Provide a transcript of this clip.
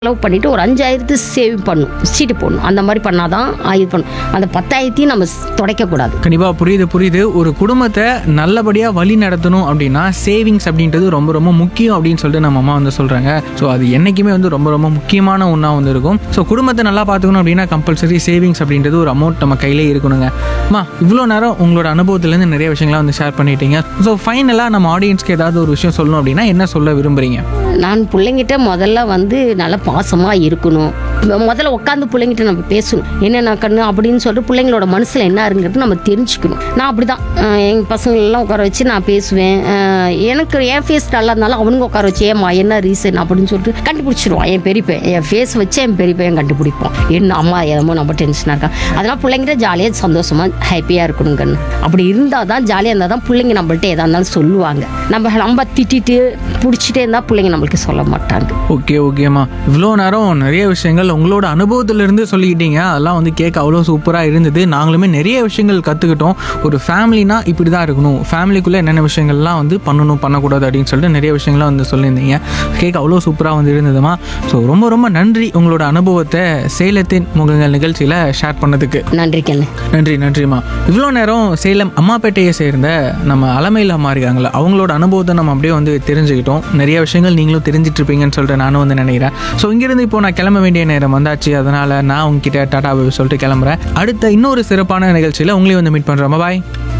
செலவு பண்ணிட்டு ஒரு அஞ்சாயிரத்து சேவிங் பண்ணணும் சீட்டு போடணும் அந்த மாதிரி பண்ணாதான் ஆ, இது பண்ணும் அந்த பத்தாயிரத்தையும் நம்ம ஸ்- தொடைக்கக்கூடாது கண்டிப்பாக புரியுது புரியுது ஒரு குடும்பத்தை நல்லபடியாக வழி நடத்தணும் அப்படின்னா சேவிங்ஸ் அப்படின்றது ரொம்ப ரொம்ப முக்கியம் அப்படின்னு சொல்லிட்டு நம்ம அம்மா வந்து சொல்கிறாங்க ஸோ அது என்றைக்குமே வந்து ரொம்ப ரொம்ப முக்கியமான ஒன்றா வந்து இருக்கும் ஸோ குடும்பத்தை நல்லா பார்த்துக்கணும் அப்படின்னா கம்பல்சரி சேவிங்ஸ் அப்படின்றது ஒரு அமௌண்ட் நம்ம கையிலே இருக்கணுங்க அம்மா இவ்வளோ நேரம் உங்களோட அனுபவத்துலேருந்து நிறைய விஷயங்கள்லாம் வந்து ஷேர் பண்ணிட்டீங்க ஸோ ஃபைனலாக நம்ம ஆடியன்ஸ்க்கு ஏதாவது ஒரு விஷயம் சொல்லணும் அப்படின்னா என்ன சொல்ல விரும்புகிறீங்க நான் பிள்ளைங்கிட்ட முதல்ல வந்து நல்லா பாசமாக இருக்கணும் மொ- முதல்ல உட்காந்து பிள்ளைங்கிட்ட நம்ம பேசணும் என்னென்ன கண்ணு அப்படின்னு சொல்லிட்டு பிள்ளைங்களோட மனசில் என்ன இருங்கிறது நம்ம தெரிஞ்சுக்கணும் நான் அப்படி தான் எங்கள் பசங்களெல்லாம் உட்கார வச்சு நான் பேசுவேன் அஹ் எனக்கு என் ஃபேஸ் நல்லா இருந்தாலும் அவனுங்க உட்கார வச்சு ஏம்மா என்ன ரீசன் அப்படின்னு சொல்லிட்டு கண்டுபிடிச்சிருவான் என் பெரியப்பன் என் ஃபேஸ் வச்சு என் பெரியப்பையன் கண்டுபிடிப்போம் என்ன அம்மா எதமோ நம்ம டென்ஷனாக இருக்கா அதெல்லாம் பிள்ளைங்கிட்ட ஜாலியாக சந்தோஷமாக ஹாப்பியாக இருக்கணும் கண்ணு அப்படி இருந்தால் தான் ஜாலியாக இருந்தால் தான் பிள்ளைங்க நம்மள்ட்ட எதா இருந்தாலும் சொல்லுவாங்க நம்ம நம்ம திட்டிட்டு பிடிச்சிட்டே இருந்தால் பிள்ளைங்க நம்மளுக்கு சொல்ல மாட்டாங்க ஓகே ஓகேம்மா இவ்வளோ நேரம் நிறைய விஷயங்கள் உங்களோட அனுபவத்திலிருந்து சொல்லிக்கிட்டீங்க அதெல்லாம் வந்து கேட்க அவ்வளோ சூப்பராக இருந்தது நாங்களுமே நிறைய விஷயங்கள் கற்றுக்கிட்டோம் ஒரு ஃபேமிலினா இப்படி தான் இருக்கணும் ஃபேமிலிக்குள்ளே என்னென்ன விஷயங்கள்லாம் வந்து பண்ணணும் பண்ணக்கூடாது அப்படின்னு சொல்லிட்டு நிறைய விஷயங்கள்லாம் வந்து சொல்லியிருந்தீங்க கேட்க அவ்வளோ சூப்பராக வந்து இருந்ததுமா ஸோ ரொம்ப ரொம்ப நன்றி உங்களோட அனுபவத்தை சேலத்தின் முகங்கள் நிகழ்ச்சியில் ஷேர் பண்ணதுக்கு நன்றி கண்ணு நன்றி நன்றிம்மா இவ்வளோ நேரம் சேலம் அம்மாப்பேட்டையை சேர்ந்த நம்ம அலமையில் அம்மா இருக்காங்களே அவங்களோட அனுபவத்தை நம்ம அப்படியே வந்து தெரிஞ்சுக்கிட்டோம் நிறைய விஷயங்கள் நீங்களும் தெரிஞ்சிட்டு இருப்பீங்கன்னு சொல்லிட்டு நானும் வந்து நினைக்கிறேன் ஸோ இங்கேருந்து இப்போ நான் கிளம்ப வேண்டிய நேரம் வந்தாச்சு அதனால் நான் உங்ககிட்ட டாடா பாய் சொல்லிட்டு கிளம்புறேன் அடுத்த இன்னொரு சிறப்பான நிகழ்ச்சியில் உங்களையும் வந்து மீட் பண்ணுறோம் பாய்